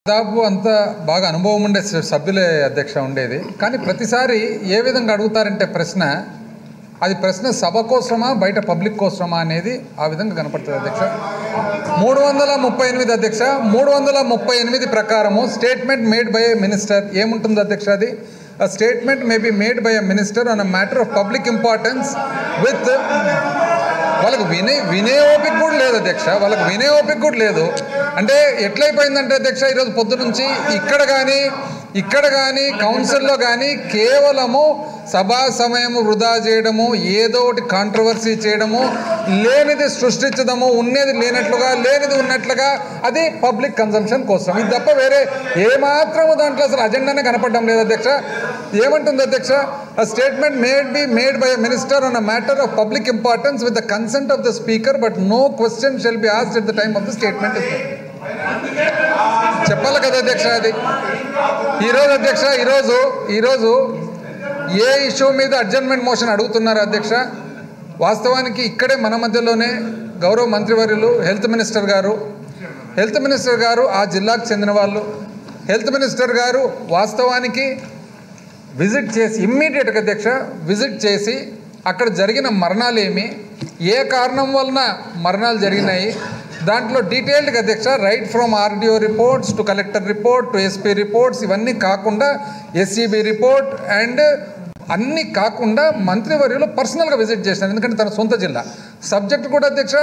దాదాపు అంత బాగా అనుభవం ఉండే స- సభ్యులే అధ్యక్ష ఉండేది కానీ ప్రతిసారి ఏ విధంగా అడుగుతారంటే ప్రశ్న అది ప్రశ్న సభ కోసమా బయట పబ్లిక్ కోసమా అనేది ఆ విధంగా కనపడుతుంది అధ్యక్ష మూడు వందల ముప్పై ఎనిమిది అధ్యక్ష మూడు వందల ముప్పై ఎనిమిది ప్రకారము statement made by a minister ఏముంటుంది అధ్యక్ష అది a statement may be made by a minister on a matter of public importance with వాళ్ళకు వినే వినే ఓపిక కూడా లేదు అధ్యక్ష వాళ్ళకు వినే ఓపిక కూడా లేదు అంటే ఎట్లయిపోయిందంటే అధ్యక్ష ఈరోజు పొద్దు నుంచి ఇక్కడ కానీ ఇక్కడ కానీ కౌన్సిల్లో కానీ కేవలము సభా సమయం వృధా చేయడము ఏదో ఒకటి కాంట్రవర్సీ చేయడము లేనిది సృష్టించడము ఉన్నది లేనట్లుగా లేనిది ఉన్నట్లుగా అది పబ్లిక్ కన్సంప్షన్ కోసం ఇది తప్ప వేరే ఏమాత్రము దాంట్లో అసలు అజెండానే కనపడడం లేదు అధ్యక్ష ఏమంటుంది అధ్యక్ష statement made be made by minister on a matter of public importance with the consent of the speaker but no question shall be asked at the time of the statement చెప్పాలి కదా అధ్యక్ష అది ఈరోజు అధ్యక్ష ఈరోజు ఈరోజు ఏ ఇష్యూ మీద adjournment motion అడుగుతున్నారు అధ్యక్ష వాస్తవానికి ఇక్కడే మన మధ్యలోనే గౌరవ మంత్రివర్యులు హెల్త్ మినిస్టర్ గారు హెల్త్ మినిస్టర్ గారు ఆ జిల్లాకు చెందిన వాళ్ళు హెల్త్ మినిస్టర్ గారు వాస్తవానికి విజిట్ చేసి ఇమ్మీడియట్గా అధ్యక్ష విజిట్ చేసి అక్కడ జరిగిన మరణాలు ఏమి ఏ కారణం వలన మరణాలు జరిగినాయి దాంట్లో డీటెయిల్డ్గా అధ్యక్ష right from RDO reports to collector report to SP reports ఇవన్నీ కాకుండా ఎస్సీబీ రిపోర్ట్ అండ్ అన్నీ కాకుండా మంత్రివర్యులు పర్సనల్గా విజిట్ చేసినారు ఎందుకంటే తన సొంత జిల్లా సబ్జెక్ట్ కూడా అధ్యక్ష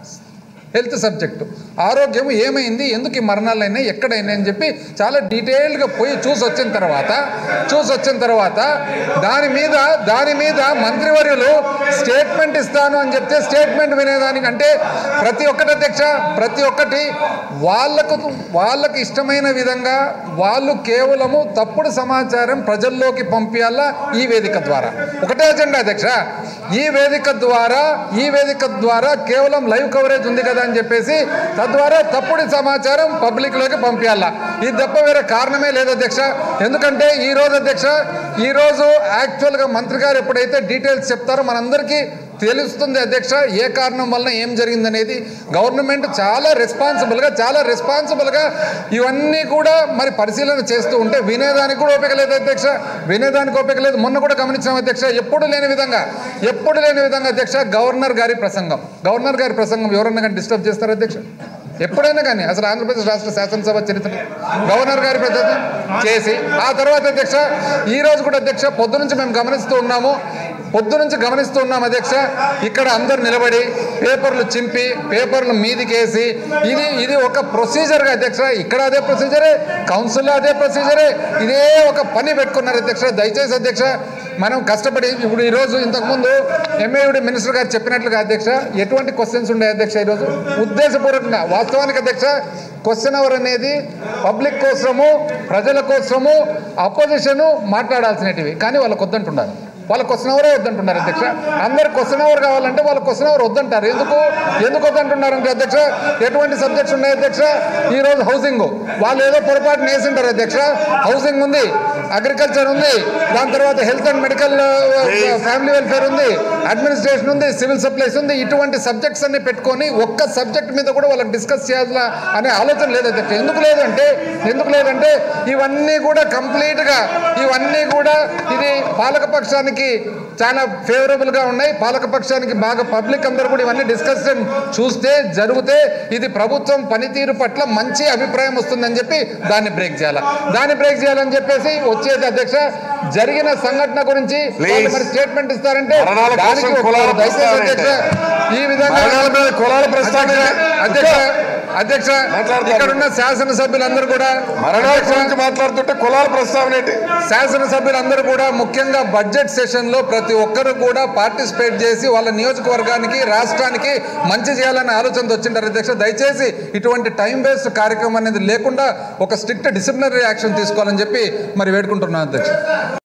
హెల్త్ సబ్జెక్టు ఆరోగ్యం ఏమైంది ఎందుకు ఈ మరణాలు అయినాయి ఎక్కడైనాయి అని చెప్పి చాలా డీటెయిల్డ్గా పోయి చూసి వచ్చిన తర్వాత చూసి వచ్చిన తర్వాత దాని మీద దాని మీద మంత్రివర్యులు స్టేట్మెంట్ ఇస్తాను అని చెప్తే స్టేట్మెంట్ వినేదానికి అంటే ప్రతి ఒక్కటి అధ్యక్ష ప్రతి ఒక్కటి వాళ్ళకు వాళ్ళకు ఇష్టమైన విధంగా వాళ్ళు కేవలము తప్పుడు సమాచారం ప్రజల్లోకి పంపించాలా ఈ వేదిక ద్వారా ఒకటే అజెండా అధ్యక్ష ఈ వేదిక ద్వారా ఈ వేదిక ద్వారా కేవలం లైవ్ కవరేజ్ ఉంది కదా అని చెప్పేసి తద్వారా తప్పుడు సమాచారం పబ్లిక్లోకి పంపించాలా ఇది తప్ప వేరే కారణమే లేదు అధ్యక్ష ఎందుకంటే ఈ రోజు అధ్యక్ష ఈ రోజు యాక్చువల్గా మంత్రి గారు ఎప్పుడైతే డీటెయిల్స్ చెప్తారో మనందరికీ తెలుస్తుంది అధ్యక్ష ఏ కారణం వలన ఏం జరిగిందనేది గవర్నమెంట్ చాలా రెస్పాన్సిబుల్గా చాలా రెస్పాన్సిబుల్గా ఇవన్నీ కూడా మరి పరిశీలన చేస్తూ ఉంటే వినేదానికి కూడా ఓపిక లేదు అధ్యక్ష వినేదానికి ఓపిక లేదు మొన్న కూడా గమనించాం అధ్యక్ష ఎప్పుడు లేని విధంగా ఎప్పుడు లేని విధంగా అధ్యక్ష గవర్నర్ గారి ప్రసంగం గవర్నర్ గారి ప్రసంగం ఎవరన్నా కానీ డిస్టర్బ్ చేస్తారు అధ్యక్ష ఎప్పుడైనా కానీ అసలు ఆంధ్రప్రదేశ్ రాష్ట్ర శాసనసభ చరిత్ర గవర్నర్ గారి ప్రసంగం చేసి ఆ తర్వాత అధ్యక్ష ఈ రోజు కూడా అధ్యక్ష పొద్దు నుంచి మేము గమనిస్తూ ఉన్నాము పొద్దు నుంచి గమనిస్తూ ఉన్నాం అధ్యక్ష ఇక్కడ అందరు నిలబడి పేపర్లు చింపి పేపర్లు మీదికేసి ఇది ఇది ఒక ప్రొసీజర్గా అధ్యక్ష ఇక్కడ అదే ప్రొసీజరే కౌన్సిల్లో అదే ప్రొసీజరే ఇదే ఒక పని పెట్టుకున్నారు అధ్యక్ష దయచేసి అధ్యక్ష మనం కష్టపడి ఇప్పుడు ఈరోజు ఇంతకుముందు ఎంఏయుడి మినిస్టర్ గారు చెప్పినట్లుగా అధ్యక్ష ఎటువంటి క్వశ్చన్స్ ఉండే అధ్యక్ష ఈరోజు ఉద్దేశపూర్వకంగా వాస్తవానికి అధ్యక్ష క్వశ్చన్ అవర్ అనేది పబ్లిక్ కోసము ప్రజల కోసము అపోజిషన్ మాట్లాడాల్సినటివి కానీ వాళ్ళకు వద్దంటున్నారు వాళ్ళ క్వశ్చన్ అవరే వద్దంటున్నారు అధ్యక్ష అందరు క్వశ్చన్ అవర్ కావాలంటే వాళ్ళ క్వశ్చన్ అవర్ వద్దంటారు ఎందుకు ఎందుకు వద్దంటున్నారు అంటే అధ్యక్ష ఎటువంటి సబ్జెక్ట్స్ ఉన్నాయి అధ్యక్ష ఈ రోజు హౌసింగ్ వాళ్ళు ఏదో పొరపాటు నేసింటారు అధ్యక్ష హౌసింగ్ ఉంది అగ్రికల్చర్ ఉంది దాని తర్వాత health and medical family welfare ఉంది అడ్మినిస్ట్రేషన్ ఉంది సివిల్ సప్లైస్ ఉంది ఇటువంటి సబ్జెక్ట్స్ అన్ని పెట్టుకొని ఒక్క సబ్జెక్ట్ మీద కూడా వాళ్ళకి డిస్కస్ చేయాలా అనే ఆలోచన లేదు అధ్యక్ష ఎందుకు లేదంటే ఎందుకు లేదంటే ఇవన్నీ కూడా కంప్లీట్గా ఇవన్నీ కూడా ఇది పాలకపక్షానికి చాలా ఫేవరబుల్గా ఉన్నాయి పాలకపక్షానికి బాగా పబ్లిక్ అందరూ కూడా ఇవన్నీ డిస్కషన్ చూస్తే జరిగితే ఇది ప్రభుత్వం పనితీరు పట్ల మంచి అభిప్రాయం వస్తుందని చెప్పి దాన్ని బ్రేక్ చేయాలి దాన్ని బ్రేక్ చేయాలని చెప్పేసి వచ్చేది అధ్యక్ష జరిగిన సంఘటన గురించి వాళ్ళు మరి స్టేట్మెంట్ ఇస్తారంటే మరణాల కోసం దానికి ఒక- కులాల దయచేసి ప్రస్తావన అధ్యక్ష ఏంటి? ఈ విధంగా మరణాల మీద కులాల ప్రస్తావన అధ్యక్ష అధ్యక్ష మాట్లాడతారు. ఇక్కడ ఉన్న శాసనసభ్యులందరూ కూడా మరణాల అధ్యక్ష, గురించి మాట్లాడుతుంటే కులాల ప్రస్తావన ఏంటి శాసనసభ్యులందరూ కూడా ముఖ్యంగా బడ్జెట్ సెషన్లో ప్రతి ఒక్కరు కూడా పార్టిసిపేట్ చేసి వాళ్ళ నియోజకవర్గానికి రాష్ట్రానికి మంచి చేయాలనే ఆలోచనతో వచ్చింటారు అధ్యక్ష దయచేసి ఇటువంటి టైం వేస్ట్ కార్యక్రమం అనేది లేకుండా ఒక స్ట్రిక్ట్ డిసిప్లినరీ యాక్షన్ తీసుకోవాలని చెప్పి మరి వేడుకుంటున్నాను అధ్యక్ష